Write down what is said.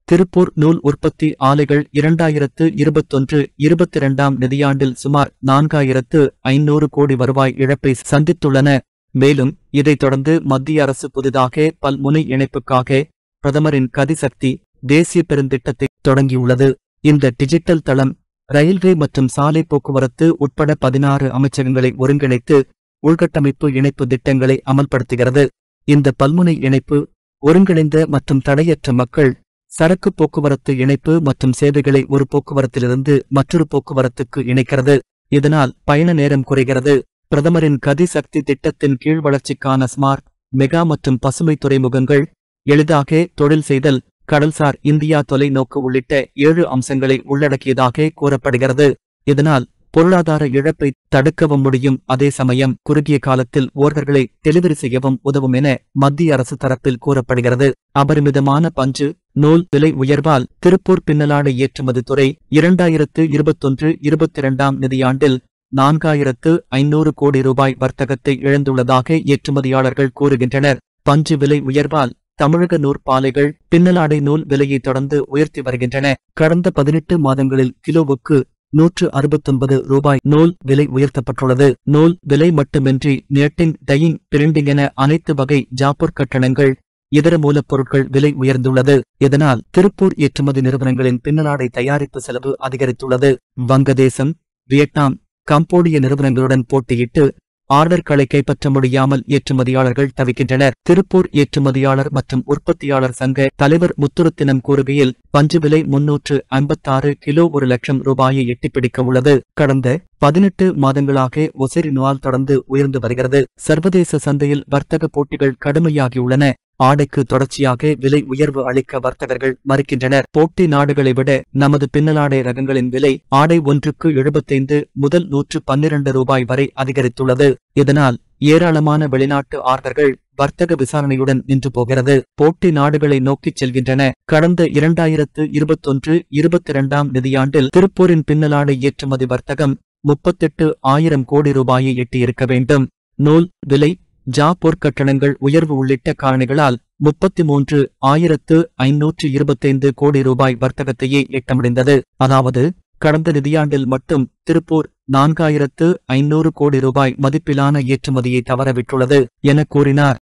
திருப்பூர் நூல் உற்பத்தி ஆலைகள் இரண்டாயிரத்து இருபத்தொன்று இருபத்தி இரண்டாம் நிதியாண்டில் சுமார் நான்காயிரத்து ஐநூறு கோடி வருவாய் இழப்பை சந்தித்துள்ளன மேலும் இதைத் தொடர்ந்து மத்திய அரசு புதிதாக பல்முனை இணைப்புக்காக பிரதமரின் கதிசக்தி தேசிய பெருந்திட்டத்தை தொடங்கியுள்ளது இந்த டிஜிட்டல் தளம் ரயில்வே மற்றும் சாலை போக்குவரத்து உட்பட பதினாறு அமைச்சகங்களை ஒருங்கிணைத்து உள்கட்டமைப்பு இணைப்பு திட்டங்களை அமல்படுத்துகிறது இந்த பல்முனை இணைப்பு ஒருங்கிணைந்த மற்றும் தடையற்ற மக்கள் சரக்கு போக்குவரத்து இணைப்பு மற்றும் சேவைகளை ஒரு போக்குவரத்திலிருந்து மற்றொரு போக்குவரத்துக்கு இணைக்கிறது இதனால் பயண நேரம் குறைகிறது பிரதமரின் கதி சக்தி திட்டத்தின் கீழ் வளர்ச்சிக்கான ஸ்மார்ட் மெகா மற்றும் பசுமை துறைமுகங்கள் எளிதாக தொழில் செய்தல் கடல்சார் இந்தியா தொலைநோக்கு உள்ளிட்ட ஏழு அம்சங்களை உள்ளடக்கியதாக கூறப்படுகிறது இதனால் பொருளாதார இழப்பை தடுக்கவும் முடியும் அதே சமயம் குறுகிய காலத்தில் ஓர்டர்களை டெலிவரி செய்யவும் உதவும் என மத்திய அரசு தரப்பில் கூறப்படுகிறது அபரிமிதமான பஞ்சு நூல் விலை உயர்வால் திருப்பூர் பின்னலாடை ஏற்றுமதி துறை இரண்டாயிரத்து இருபத்தொன்று இருபத்தி இரண்டாம் நிதியாண்டில் நான்காயிரத்து ஐநூறு கோடி ரூபாய் வர்த்தகத்தை இழந்துள்ளதாக ஏற்றுமதியாளர்கள் கூறுகின்றனர் பஞ்சு விலை உயர்வால் தமிழக நூற்பாலைகள் பின்னலாடை நூல் விலையை தொடர்ந்து உயர்த்தி வருகின்றன கடந்த பதினெட்டு மாதங்களில் கிலோவுக்கு நூற்று அறுபத்தொன்பது ரூபாய் நூல் விலை உயர்த்தப்பட்டுள்ளது நூல் விலை மட்டுமின்றி நேட்டிங் டையிங் பிரிண்டிங் என அனைத்து வகை ஜாப்பூர் கட்டணங்கள் இதர மூலப்பொருட்கள் விலை உயர்ந்துள்ளது இதனால் திருப்பூர் ஏற்றுமதி நிறுவனங்களின் பின்னலாடை தயாரிப்பு செலவு அதிகரித்துள்ளது வங்கதேசம் வியட்நாம் கம்போடிய நிறுவனங்களுடன் போட்டியிட்டு ஆர்டர்களை கைப்பற்ற முடியாமல் ஏற்றுமதியாளர்கள் தவிக்கின்றனர் திருப்பூர் ஏற்றுமதியாளர் மற்றும் உற்பத்தியாளர் சங்க தலைவர் முத்துருத்தினம் கூறுகையில் பஞ்சு விலை முன்னூற்று ஐம்பத்தாறு கிலோ ஒரு லட்சம் ரூபாயை எட்டிப்பிடிக்க உள்ளது கடந்த பதினெட்டு மாதங்களாக ஒசேரி நுவால் தொடர்ந்து உயர்ந்து வருகிறது சர்வதேச சந்தையில் வர்த்தக போட்டிகள் கடுமையாகியுள்ளன ஆடைக்கு தொடர்ச்சியாக விலை உயர்வு அளிக்க வர்த்தகர்கள் மறுக்கின்றனர் போட்டி நாடுகளை விட நமது பின்னலாடை ரகங்களின் விலை ஆடை ஒன்றுக்கு எழுபத்தைந்து முதல் நூற்று பன்னிரண்டு ரூபாய் வரை அதிகரித்துள்ளது இதனால் ஏராளமான வெளிநாட்டு ஆர்டர்கள் வர்த்தக விசாரணையுடன் நின்று போகிறது போட்டி நாடுகளை நோக்கிச் செல்கின்றன கடந்த இரண்டாயிரத்து இருபத்தொன்று இருபத்தி இரண்டாம் நிதியாண்டில் திருப்பூரின் பின்னலாடை ஏற்றுமதி வர்த்தகம் முப்பத்தெட்டு ஆயிரம் கோடி ரூபாயை எட்டியிருக்க வேண்டும் நூல் விலை ஜா பொற்கட்டணங்கள் உயர்வு உள்ளிட்ட காரணிகளால் முப்பத்தி மூன்று ஆயிரத்து ஐநூற்று இருபத்தைந்து கோடி ரூபாய் வர்த்தகத்தையே எட்ட முடிந்தது அதாவது கடந்த நிதியாண்டில் மட்டும் திருப்பூர் நான்காயிரத்து ஐநூறு கோடி ரூபாய் மதிப்பிலான ஏற்றுமதியை தவறவிட்டுள்ளது என கூறினார்